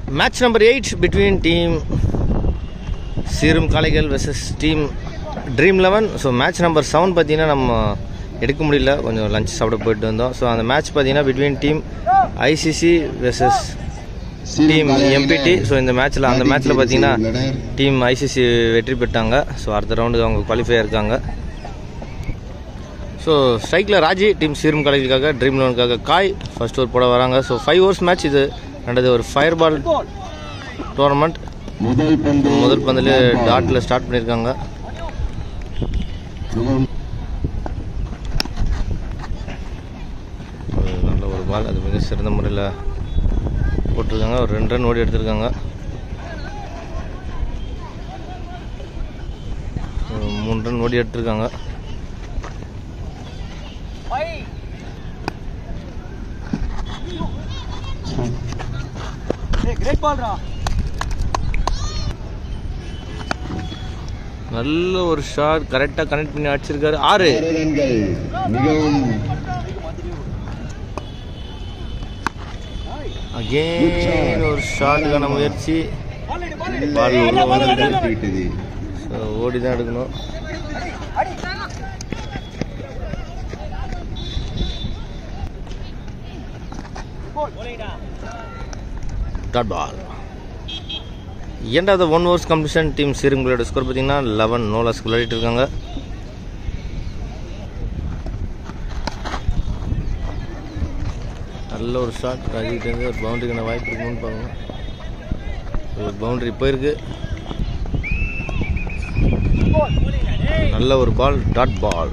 Match number eight between team சீரும் காளைகள் versus team dream eleven so match number seven பார்த்தீங்கன்னா நம்ம எடுக்க முடியல கொஞ்சம் லஞ்ச் சாப்பிட போயிட்டு வந்தோம் ஸோ அந்த மேட்ச் பார்த்தீங்கன்னா between team ICC versus team MPT so இந்த மேட்ச்சில் அந்த மேட்ச்சில் பார்த்தீங்கன்னா டீம் ஐசிசி வெற்றி பெற்றாங்க ஸோ அடுத்த ரவுண்டுக்கு அவங்க குவாலிஃபை இருக்காங்க ஸோ ஸ்ட்ரைக்கில் ராஜி டீம் சீரும் கலைகளுக்காக ட்ரீம் லோனுக்காக காய் ஃபர்ஸ்ட் ஓவர் போட வராங்க ஸோ ஃபைவ் ஓவர்ஸ் மேட்ச் இது நடந்தது ஒரு ஃபயர் பால் டோர்னமெண்ட் முதல் பந்து முதல் பந்தில் டாட்டில் ஸ்டார்ட் பண்ணியிருக்காங்க ஒரு நல்ல ஒரு பால் அது மிக சிறந்த முறையில் போட்டிருக்காங்க ஒரு ரெண்டு ரன் ஓடி எடுத்திருக்காங்க ஒரு மூணு ரன் ஓடி எடுத்திருக்காங்க கிரேட் பால்ரா நல்ல ஒரு ஷாட் கரெக்டாக கனெக்ட் பண்ணி அடிச்சிருக்காரு ஆறு ஆறு ரன்கள் மிகவும் அகெயின் ஒரு ஷாட்டுக்கான முயற்சி பால் உள்ள வந்துருக்கு விட்டது ஸோ ஓடி தான் எடுக்கணும் dot ball end of the one overs completion team சீருங்களோட ஸ்கோர் பார்த்தீங்கன்னா லெவன் நோலாஸ் விளையாடிட்டு இருக்காங்க நல்ல ஒரு ஷாட் ராஜிக்கிட்டேருந்து ஒரு பவுண்டரிக்கான வாய்ப்பு இருக்குன்னு பார்க்கணும் ஒரு பவுண்டரி போயிருக்கு நல்ல ஒரு பால் டாட் பால்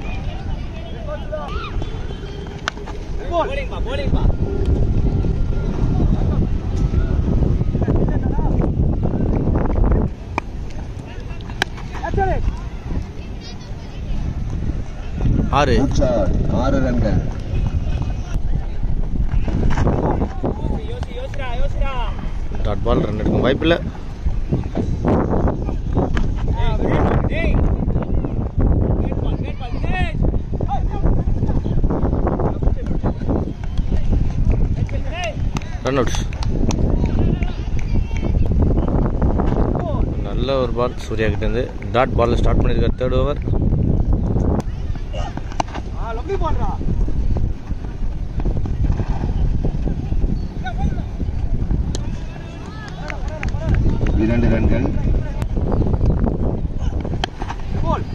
ஆறு ஷாட் ஆறு ரன்கள் டாட் பால் ரன் எடுக்கும் வாய்ப்பில்லை ரன் அவுட் நல்ல ஒரு பால் சூர்யா கிட்டேருந்து டாட் பாலில் ஸ்டார்ட் பண்ணியிருக்காரு தேர்ட் ஓவர் லவ்லி பால்ரா இரண்டு ரன்கள் கோல்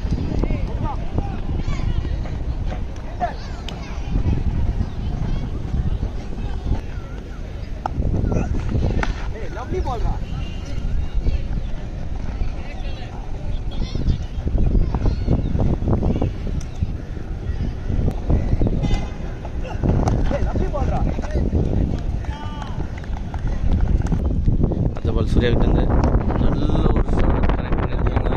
ஏய் லவ்லி பால்ரா ஏய் லவ்லி பால்ரா அடுத்த பால் சூர்யா கிட்டேருந்து நல்ல ஒரு ஷாட் கனெக்ட் பண்ணியிருக்காங்க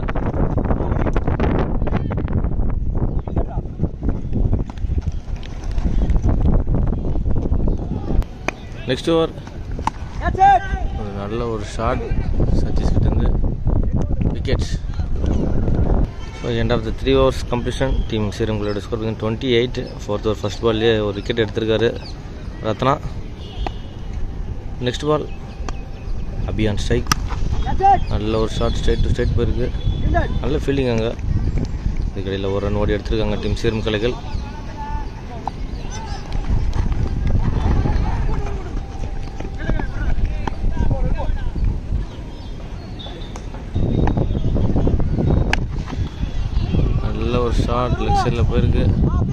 நெக்ஸ்ட் ஓவர் That's it. ஒரு நல்ல ஒரு ஷாட் சதீஷ் கிட்டேருந்து wickets so end of the three overs completion team சீரங்களோட ஸ்கோர் பார்த்தீங்கன்னா twenty eight fourth over first பால்லேயே ஒரு விக்கெட் எடுத்திருக்காரு Ratna next ball Abhiyan strike That's it. நல்ல ஒரு ஷாட் ஸ்ட்ரைட் டு ஸ்ட்ரைட் போயிருக்கு Fielded. நல்ல ஃபீல்டிங் அங்கே இதுக்கடையில் ஒரு ரன் ஓடி எடுத்திருக்காங்க டீம் சீரம் கலைகள் நல்ல ஒரு ஷாட் லெக் சைடில் போயிருக்கு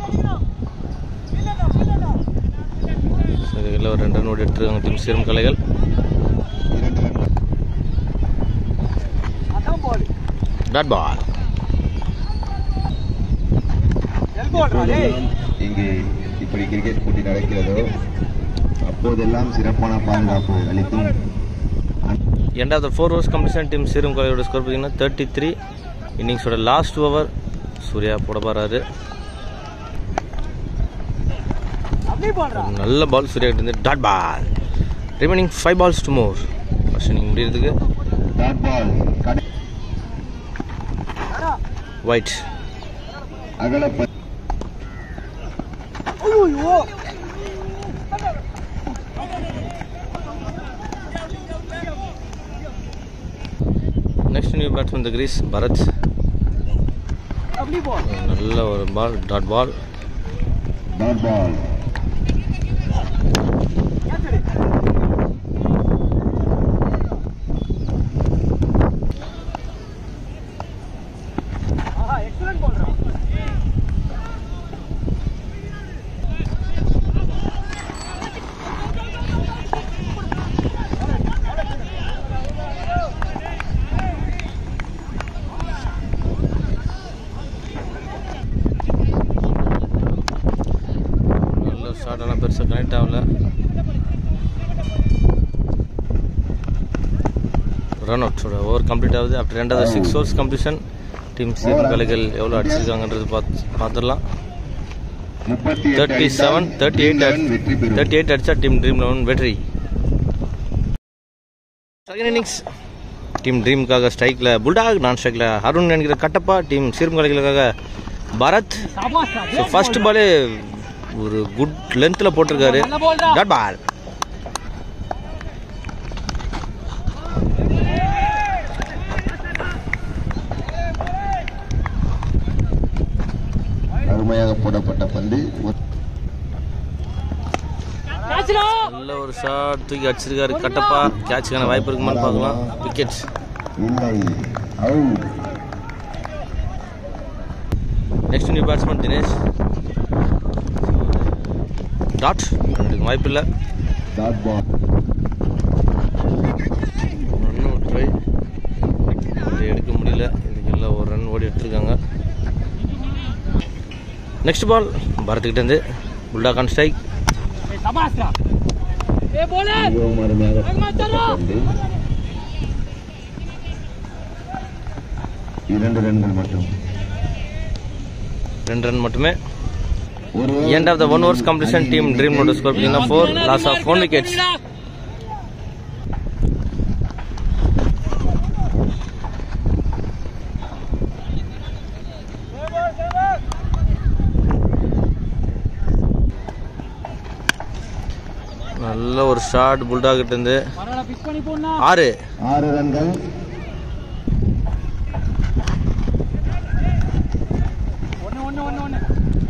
ஸோ இதுக்கடையில் ஒரு ரெண்டு ரன் ஓடி எடுத்திருக்காங்க டீம் சீரம் கலைகள் இரண்டு ரன்கள் அதான் பால் டாட் பால் எல்போல்ரா டேய் எப்போதெல்லாம் இங்கே இப்படி கிரிக்கெட் போட்டி நடக்கிறதோ அப்போதெல்லாம் சிறப்பான பாதுகாப்பு அளித்தும் end of the four overs completion team சீரும் கலையோட ஸ்கோர் பார்த்தீங்கன்னா தேர்ட்டி த்ரீ இன்னிங்ஸோட லாஸ்ட் ஓவர் சூர்யா போட போகிறாரு லவ்லி பால்ரா நல்ல பால் சூர்யா கிட்ட இருந்து dot ball remaining five balls to more first inning முடியறதுக்கு டாட் பால் கடை அடா ஒயிட் அகல ப- ஐயோ batsman the crease Bharath Lovely ball. நல்ல ஒரு ball dot ball dot ball Catch it. ஆஹா எக்ஸலன்ட் பால்ரா நல்ல ஷாட் எல்லாம் பெருசாக கனெக்ட் ஆகல ரன் அவுட்ஸோட ஓவர் கம்ப்ளீட் ஆகுது ஆஃப்டர் ரெண்டாவது சிக்ஸ் ஓவர்ஸ் கம்ப்ளீஷன் டீம் சீரம் கலைகள் எவ்வளோ அடிச்சிருக்காங்கன்றது பார்த்து பார்த்துடலாம் முப்பத்தி தேர்ட்டி செவன் தேர்ட்டி எயிட் வெற்றி பெறும் தேர்ட்டி எயிட் அடிச்சா டீம் ட்ரீம் லெவன் வெற்றி செகண்ட் இன்னிங்ஸ் டீம் ட்ரீமுக்காக ஸ்ட்ரைக்கில் புல்டாக் நான் ஸ்ட்ரைக்கில் அருண் என்கிற கட்டப்பா டீம் சீரம் கலைகளுக்காக பரத் சபாஷ்டா ஸோ ஃபர்ஸ்ட் பாலே ஒரு குட் லென்த்தில் போட்டிருக்காரு நல்ல ball-டா. டாட் பால் அருமையாக போடப்பட்ட பந்து ஒரு- கேட்ச்டா நல்ல ஒரு ஷாட் தூக்கி அடிச்சிருக்காரு கட்டப்பா கேட்சுக்கான வாய்ப்பு இருக்குமான்னு பார்க்கலாம் விக்கெட் இல்லை out next new batsman Dinesh dot வாய்ப்பு இல்லை டாட் பால் ரன் ட்ரை எடுக்க முடியல இதுக்கு எல்லாம் ஒரு ரன் ஓடி எடுத்திருக்காங்க நெக்ஸ்ட் பால் பரத்துக்கிட்டேருந்து புல்டாக் ஆன் ஸ்ட்ரைக் ஏய் சபாஷ்டா ஏ போலர் மிகவும் அருமையாக வேகமா தரா. பந்து இரண்டு ரன்கள் மட்டும் ரெண்டு ரன் மட்டுமே ஒரு end of the one overs completion team dream நோட் ஸ்கோர் பார்த்தீங்கன்னா four loss of one wickets நல்ல ஒரு ஷாட் புல்டாக் கிட்ட இருந்து பரவாயில்ல பிக் பண்ணி போனா ஆறு ஆறு ரன்கள் ஒண்ணு ஒண்ணு ஒண்ணு ஒண்ணு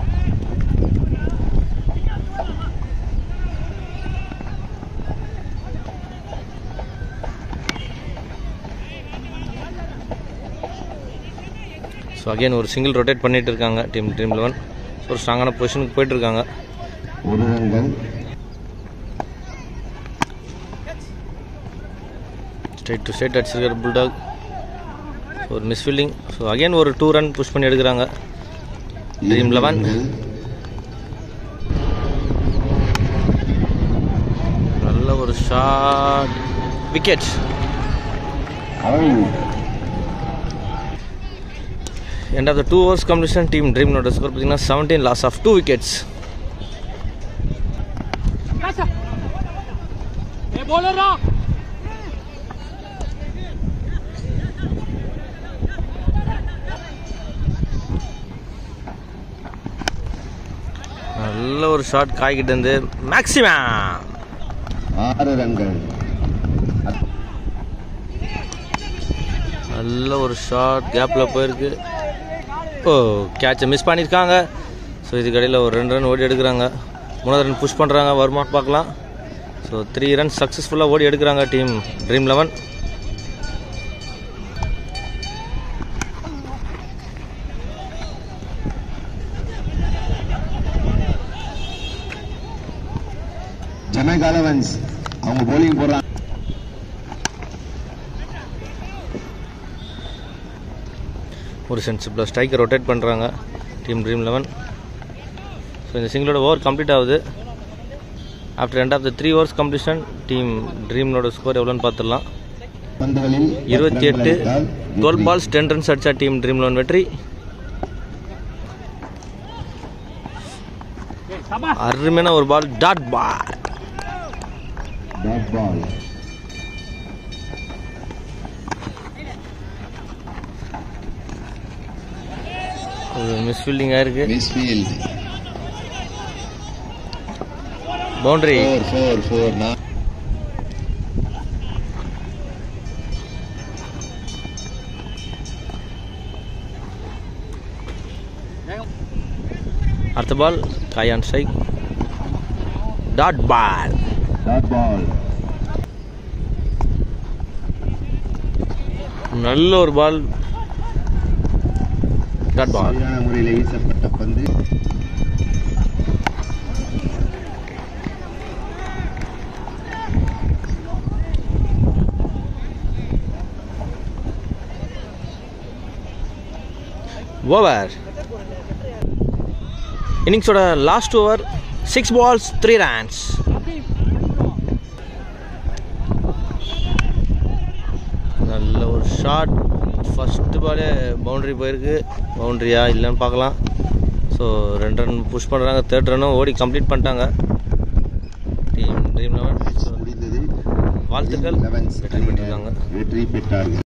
ஸோ அகைன் ஒரு சிங்கிள் ரொட்டேட் பண்ணிட்டு இருக்காங்க டீம் ட்ரீம் லெவன் ஸோ ஒரு ஸ்ட்ராங்கான பொசிஷனுக்கு போயிட்டு இருக்காங்க ஒரு ரன்கள் ஸ்ட்ரைட் டு ஸ்ட்ரைட் அடிச்சிருக்காரு புல்டாக் ஒரு மிஸ்ஃபீல்டிங் ஸோ அகைன் ஒரு டூ ரன் புஷ் பண்ணி எடுக்கிறாங்க ட்ரீம் லெவன் நல்ல ஒரு shot wicket out end of the two overs completion team dream நோட ஸ்கோர் பார்த்தீங்கன்னா seventeen loss of two wickets கேட்சா ஏ போலர்ரா நல்ல ஒரு ஷாட் காய்கிட்ட இருந்து மேக்ஸிமம் ஆறு ரன்கள் நல்ல ஒரு ஷாட் கேப்பில் போயிருக்கு ஓ கேட்சை மிஸ் பண்ணியிருக்காங்க ஸோ இதுக்கடையில் ஒரு ரெண்டு ரன் ஓடி எடுக்கிறாங்க மூணாவது ரன் புஷ் பண்ணுறாங்க வருமான்னு பார்க்கலாம் ஸோ த்ரீ ரன் சக்ஸஸ்ஃபுல்லாக ஓடி எடுக்கிறாங்க டீம் ட்ரீம் லெவன் ஜனக் அலவன்ஸ் அவங்க bowling போடுறாங்க ஒரு சென்சிபிளாக ஸ்ட்ரைக்கர் ரொட்டேட் பண்ணுறாங்க டீம் ட்ரீம் லெவன் ஸோ இந்த சிங்கிளோட ஓவர் கம்ப்ளீட் ஆகுது after end of the three overs completion team ட்ரீம்னோட ஸ்கோர் எவ்வளோன்னு பார்த்துடலாம் பந்துகளில் இருபத்தி எட்டு ரன்கள் அடித்தால் டுவெல் வெற்றி. பால்ஸ் டென் ரன்ஸ் அடிச்சா டீம் ட்ரீம் லெவன் வெற்றி ஏய் சபாஷ் அருமையான ஒரு ball dot ball Dot ball. ஒரு மிஸ்ஃபீல்டிங் ஆயிருக்கு Misfield. Boundary Four, four, four. நா- அடுத்த ball Kayan strike dot ball dot ball நல்ல ஒரு பால் டாட் பால் சரியான முறையில் வீசப்பட்ட பந்து ஓவர் இன்னிங்ஸோட last over six balls three runs நல்ல ஒரு ஷாட் ஃபஸ்ட்டு பாலே பவுண்டரி போயிருக்கு பவுண்டரியா இல்லைன்னு பார்க்கலாம் ஸோ ரெண்டு ரன் புஷ் பண்ணுறாங்க தேர்ட் ரன்னும் ஓடி கம்ப்ளீட் பண்ணிட்டாங்க டீம் ட்ரீம் லெவன் முடிந்தது வாழ்த்துக்கள் Elevens வெற்றி பெற்றிருக்காங்க வெற்றி பெற்றார்கள்